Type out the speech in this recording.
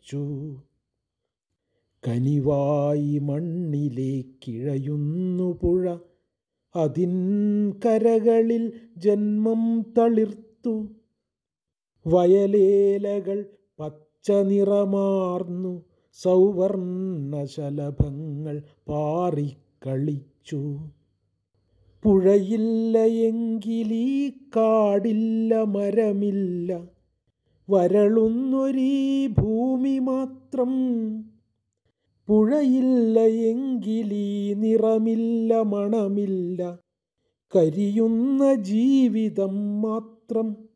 തറച്ചു കനിവായി മണ്ണിലേക്കിഴയുന്നു പുഴ അതിൻ കരകളിൽ ജന്മം തളിർത്തു വയലേലകൾ പച്ച നിറമാർന്നു സൗവർണശലഭങ്ങൾ പാറിക്കളിച്ചു പുഴയില്ല എങ്കിലീ കാടില്ല മരമില്ല വരളുന്നൊരീ ഭൂമി മാത്രം പുഴയില്ല എങ്കിലീ നിറമില്ല മണമില്ല കരിയുന്ന ജീവിതം മാത്രം